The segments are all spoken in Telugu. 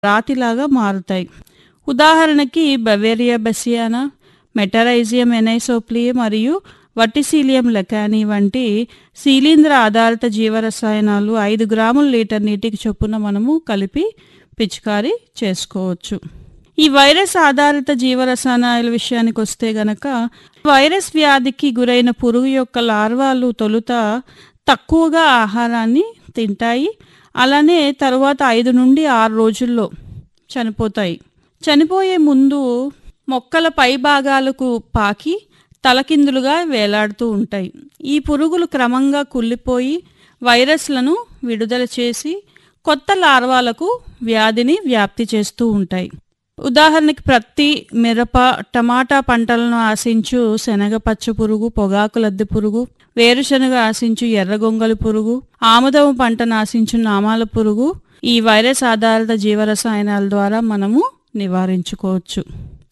రాతిలాగా మారుతాయి ఉదాహరణకి బవేరియా బెసియానా మెటరైజియం ఎనైసోప్లి మరియు వటిసీలియం లెకాని వంటి శీలీంద్ర ఆధారిత జీవరసాయనాలు ఐదు గ్రాముల లీటర్ నీటికి చొప్పున మనము కలిపి పిచికారీ చేసుకోవచ్చు ఈ వైరస్ ఆధారిత జీవరసాయనాల విషయానికి వస్తే గనక వైరస్ వ్యాధికి గురైన పురుగు యొక్క లార్వాలు తొలుత తక్కువగా ఆహారాన్ని తింటాయి అలానే తరువాత ఐదు నుండి ఆరు రోజుల్లో చనిపోతాయి చనిపోయే ముందు మొక్కల పై భాగాలకు పాకి తలకిందులుగా వేలాడుతూ ఉంటాయి ఈ పురుగులు క్రమంగా కుళ్ళిపోయి వైరస్లను విడుదల చేసి కొత్త లార్వాలకు వ్యాధిని వ్యాప్తి చేస్తూ ఉంటాయి ఉదాహరణకి ప్రత్తి మిరప టమాటా పంటలను ఆశించు శనగ పచ్చ పురుగు పొగాకు లద్దె పురుగు వేరుశనగ ఆశించు ఎర్రగొంగలి పురుగు ఆముదం పంటను ఆశించు నామాల పురుగు ఈ వైరస్ ఆధారిత జీవరసాయనాల ద్వారా మనము నివారించుకోవచ్చు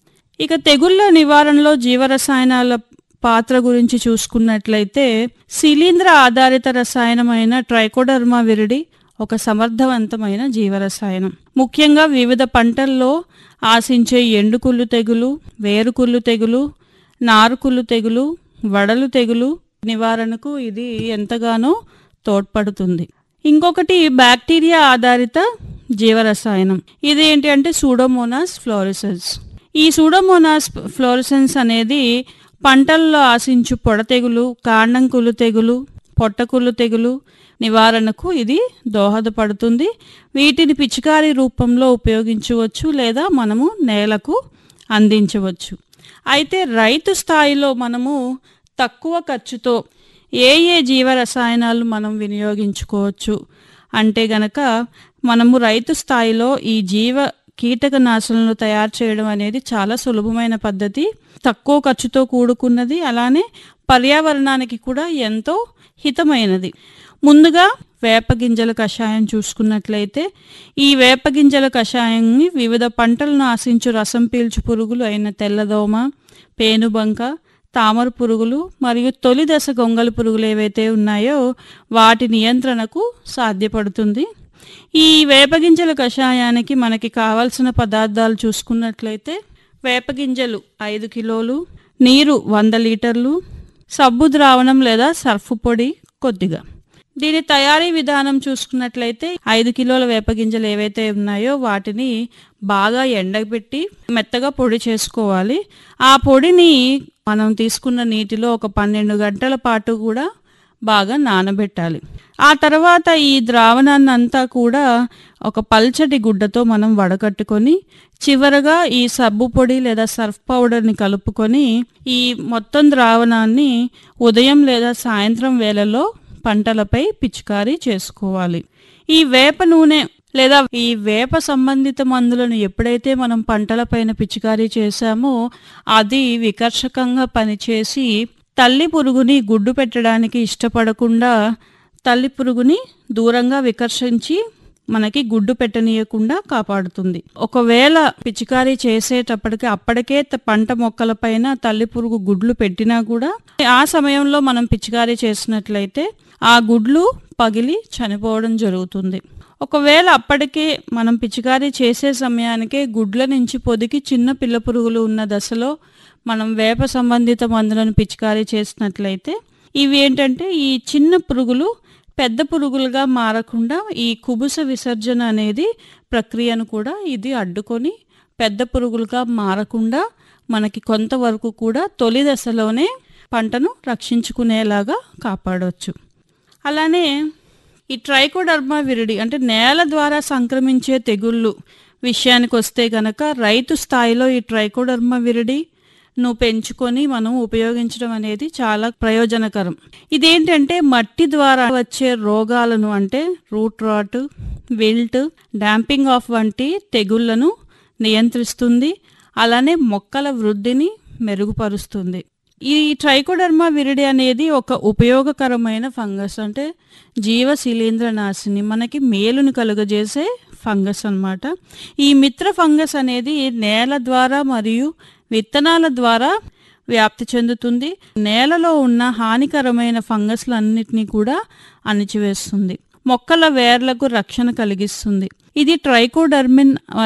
ఇక తెగుళ్ళ నివారణలో జీవరసాయనాల పాత్ర గురించి చూసుకున్నట్లయితే శిలీంద్ర ఆధారిత రసాయనమైన ట్రైకోడర్మా విరిడి ఒక సమర్థవంతమైన జీవరసాయనం ముఖ్యంగా వివిధ పంటల్లో ఆశించే ఎండుకుళ్ళు తెగులు వేరుకుళ్ళు తెగులు నారుకుళ్ళు తెగులు వడలు తెగులు నివారణకు ఇది ఎంతగానో తోడ్పడుతుంది ఇంకొకటి బ్యాక్టీరియా ఆధారిత జీవరసాయనం ఇది ఏంటి అంటే సూడోమోనాస్ ఫ్లోరిసెన్స్ ఈ సూడోమోనాస్ ఫ్లోరిసెన్స్ అనేది పంటల్లో ఆశించు పొడ తెగులు కాండం కుళ్ళు తెగులు పొట్టకుళ్ళు తెగులు నివారణకు ఇది దోహదపడుతుంది వీటిని పిచికారీ రూపంలో ఉపయోగించవచ్చు లేదా మనము నేలకు అందించవచ్చు అయితే రైతు స్థాయిలో మనము తక్కువ ఖర్చుతో ఏ ఏ జీవరసాయనాలు మనం వినియోగించుకోవచ్చు అంటే గనక మనము రైతు స్థాయిలో ఈ జీవ కీటకనాశనలు తయారు చేయడం అనేది చాలా సులభమైన పద్ధతి తక్కువ ఖర్చుతో కూడుకున్నది అలానే పర్యావరణానికి కూడా ఎంతో హితమైనది ముందుగా వేపగింజల కషాయం చూసుకున్నట్లయితే ఈ వేపగింజల కషాయాన్ని వివిధ పంటలను ఆశించు రసం పీల్చు పురుగులు అయిన తెల్లదోమ పేనుబంక తామర పురుగులు మరియు తొలి దశ గొంగళి పురుగులు ఏవైతే ఉన్నాయో వాటి నియంత్రణకు సాధ్యపడుతుంది ఈ వేపగింజల కషాయానికి మనకి కావాల్సిన పదార్థాలు చూసుకున్నట్లయితే వేపగింజలు ఐదు కిలోలు నీరు వంద లీటర్లు సబ్బు ద్రావణం లేదా సర్ఫ్ పొడి కొద్దిగా దీని తయారీ విధానం చూసుకున్నట్లయితే ఐదు కిలోల వేపగింజలు ఏవైతే ఉన్నాయో వాటిని బాగా ఎండబెట్టి మెత్తగా పొడి చేసుకోవాలి ఆ పొడిని మనం తీసుకున్న నీటిలో ఒక పన్నెండు గంటల పాటు కూడా బాగా నానబెట్టాలి ఆ తర్వాత ఈ ద్రావణాన్ని అంతా కూడా ఒక పల్చటి గుడ్డతో మనం వడకట్టుకొని చివరగా ఈ సబ్బు పొడి లేదా సర్ఫ్ పౌడర్ని కలుపుకొని ఈ మొత్తం ద్రావణాన్ని ఉదయం లేదా సాయంత్రం వేళల్లో పంటలపై పిచికారీ చేసుకోవాలి ఈ వేప నూనె లేదా ఈ వేప సంబంధిత మందులను ఎప్పుడైతే మనం పంటలపైన పిచికారీ చేశామో అది వికర్షకంగా పనిచేసి తల్లి పురుగుని గుడ్డు పెట్టడానికి ఇష్టపడకుండా తల్లి పురుగుని దూరంగా వికర్షించి మనకి గుడ్డు పెట్టనీయకుండా కాపాడుతుంది ఒకవేళ పిచికారీ చేసేటప్పటికి అప్పటికే త- పంట మొక్కలపైన తల్లి పురుగు గుడ్లు పెట్టినా కూడా ఆ సమయంలో మనం పిచికారీ చేసినట్లయితే ఆ గుడ్లు పగిలి చనిపోవడం జరుగుతుంది ఒకవేళ అప్పటికే మనం పిచికారీ చేసే సమయానికే గుడ్ల నుంచి పొదికి చిన్న పిల్ల పురుగులు ఉన్న దశలో మనం వేప సంబంధిత మందులను పిచికారీ చేసినట్లయితే ఇవి ఏంటంటే ఈ చిన్న పురుగులు పెద్ద పురుగులుగా మారకుండా ఈ కుబుస విసర్జన అనేది ప్రక్రియను కూడా ఇది అడ్డుకొని పెద్ద పురుగులుగా మారకుండా మనకి కొంతవరకు కూడా తొలి దశలోనే పంటను రక్షించుకునేలాగా కాపాడవచ్చు అలానే ఈ ట్రైకోడర్మా విరిడి అంటే నేల ద్వారా సంక్రమించే తెగుళ్ళు విషయానికి వస్తే గనక రైతు స్థాయిలో ఈ ట్రైకోడర్మా విరిడి ను పెంచుకొని మనం ఉపయోగించడం అనేది చాలా ప్రయోజనకరం ఇదేంటంటే మట్టి ద్వారా వచ్చే రోగాలను అంటే root rot wilt damping off వంటి తెగుళ్లను నియంత్రిస్తుంది అలానే మొక్కల వృద్ధిని మెరుగుపరుస్తుంది ఈ ట్రైకోడర్మా విరిడి అనేది ఒక ఉపయోగకరమైన ఫంగస్ అంటే జీవ శిలీంద్రనాశిని మనకి మేలును కలుగజేసే ఫంగస్ అన్నమాట ఈ మిత్ర ఫంగస్ అనేది నేల ద్వారా మరియు విత్తనాల ద్వారా వ్యాప్తి చెందుతుంది నేలలో ఉన్న హానికరమైన ఫంగస్లన్నిటినీ కూడా అణిచివేస్తుంది మొక్కల వేర్లకు రక్షణ కలిగిస్తుంది ఇది ట్రైకోడర్మిన్